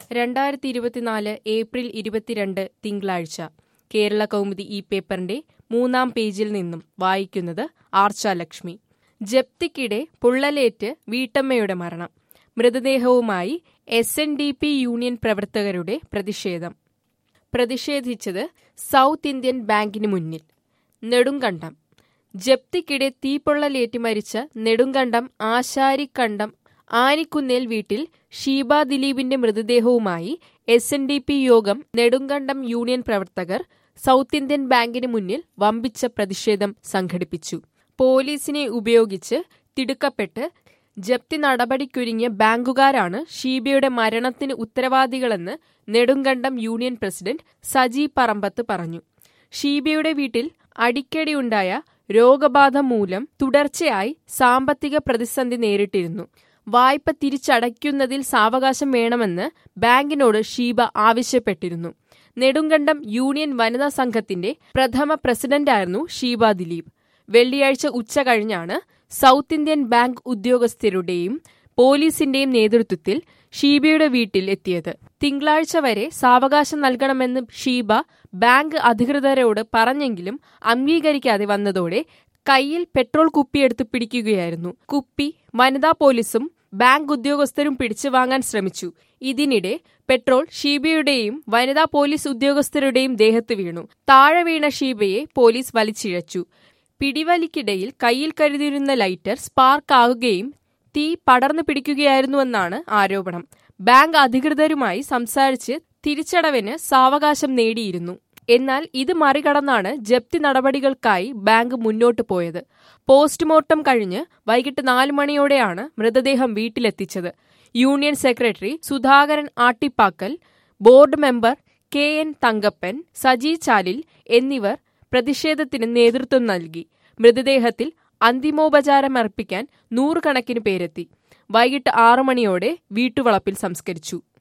രണ്ടായിരത്തി ഇരുപത്തിനാല് ഏപ്രിൽ ഇരുപത്തിരണ്ട് തിങ്കളാഴ്ച കേരള കൗമുദി ഈ പേപ്പറിന്റെ മൂന്നാം പേജിൽ നിന്നും വായിക്കുന്നത് ആർച്ചാലക്ഷ്മി ജപ്തിക്കിടെ പൊള്ളലേറ്റ് വീട്ടമ്മയുടെ മരണം മൃതദേഹവുമായി S N D P union പ്രവർത്തകരുടെ പ്രതിഷേധം പ്രതിഷേധിച്ചത് സൗത്ത് ഇന്ത്യൻ ബാങ്കിന് മുന്നിൽ നെടുങ്കണ്ടം ജപ്തിക്കിടെ തീപ്പൊള്ളലേറ്റ് മരിച്ച നെടുങ്കണ്ടം ആശാരിക്കണ്ടം ആനിക്കുന്നേൽ വീട്ടിൽ ഷീബ ദിലീപിന്റെ മൃതദേഹവുമായി എസ് എൻ ഡി പി യോഗം നെടുങ്കണ്ടം യൂണിയൻ പ്രവർത്തകർ സൗത്ത് ഇന്ത്യൻ ബാങ്കിന് മുന്നിൽ വമ്പിച്ച പ്രതിഷേധം സംഘടിപ്പിച്ചു പോലീസിനെ ഉപയോഗിച്ച് തിടുക്കപ്പെട്ട് ജപ്തി നടപടിക്കൊരുങ്ങിയ ബാങ്കുകാരാണ് ഷീബയുടെ മരണത്തിന് ഉത്തരവാദികളെന്ന് നെടുങ്കണ്ടം യൂണിയൻ പ്രസിഡന്റ് സജി പറമ്പത്ത് പറഞ്ഞു ഷീബയുടെ വീട്ടിൽ അടിക്കടിയുണ്ടായ രോഗബാധ മൂലം തുടർച്ചയായി സാമ്പത്തിക പ്രതിസന്ധി നേരിട്ടിരുന്നു വായ്പ തിരിച്ചടയ്ക്കുന്നതിൽ സാവകാശം വേണമെന്ന് ബാങ്കിനോട് ഷീബ ആവശ്യപ്പെട്ടിരുന്നു നെടുങ്കണ്ടം യൂണിയൻ വനിതാ സംഘത്തിന്റെ പ്രഥമ പ്രസിഡന്റായിരുന്നു ഷീബ ദിലീപ് വെള്ളിയാഴ്ച ഉച്ച കഴിഞ്ഞാണ് സൗത്ത് ഇന്ത്യൻ ബാങ്ക് ഉദ്യോഗസ്ഥരുടെയും പോലീസിന്റെയും നേതൃത്വത്തിൽ ഷീബയുടെ വീട്ടിൽ എത്തിയത് തിങ്കളാഴ്ച വരെ സാവകാശം നൽകണമെന്ന് ഷീബ ബാങ്ക് അധികൃതരോട് പറഞ്ഞെങ്കിലും അംഗീകരിക്കാതെ വന്നതോടെ കയ്യിൽ പെട്രോൾ കുപ്പിയെടുത്ത് പിടിക്കുകയായിരുന്നു കുപ്പി വനിതാ പോലീസും ബാങ്ക് ഉദ്യോഗസ്ഥരും പിടിച്ചു വാങ്ങാൻ ശ്രമിച്ചു ഇതിനിടെ പെട്രോൾ ഷീബയുടെയും വനിതാ പോലീസ് ഉദ്യോഗസ്ഥരുടെയും ദേഹത്ത് വീണു താഴെ വീണ ഷീബയെ പോലീസ് വലിച്ചിഴച്ചു പിടിവലിക്കിടയിൽ കയ്യിൽ കരുതിയിരുന്ന ലൈറ്റർ സ്പാർക്ക് ആകുകയും തീ പടർന്നു പിടിക്കുകയായിരുന്നുവെന്നാണ് ആരോപണം ബാങ്ക് അധികൃതരുമായി സംസാരിച്ച് തിരിച്ചടവിന് സാവകാശം നേടിയിരുന്നു എന്നാൽ ഇത് മറികടന്നാണ് ജപ്തി നടപടികൾക്കായി ബാങ്ക് മുന്നോട്ടു പോയത് പോസ്റ്റ്മോർട്ടം കഴിഞ്ഞ് വൈകിട്ട് നാലു മണിയോടെയാണ് മൃതദേഹം വീട്ടിലെത്തിച്ചത് union secretary Sudhakaran Attippakkal board member K N Thankappan Saji Chalil എന്നിവർ പ്രതിഷേധത്തിന് നേതൃത്വം നൽകി മൃതദേഹത്തിൽ അന്തിമോപചാരമർപ്പിക്കാൻ നൂറുകണക്കിന് പേരെത്തി വൈകിട്ട് ആറു മണിയോടെ വീട്ടുവളപ്പിൽ സംസ്കരിച്ചു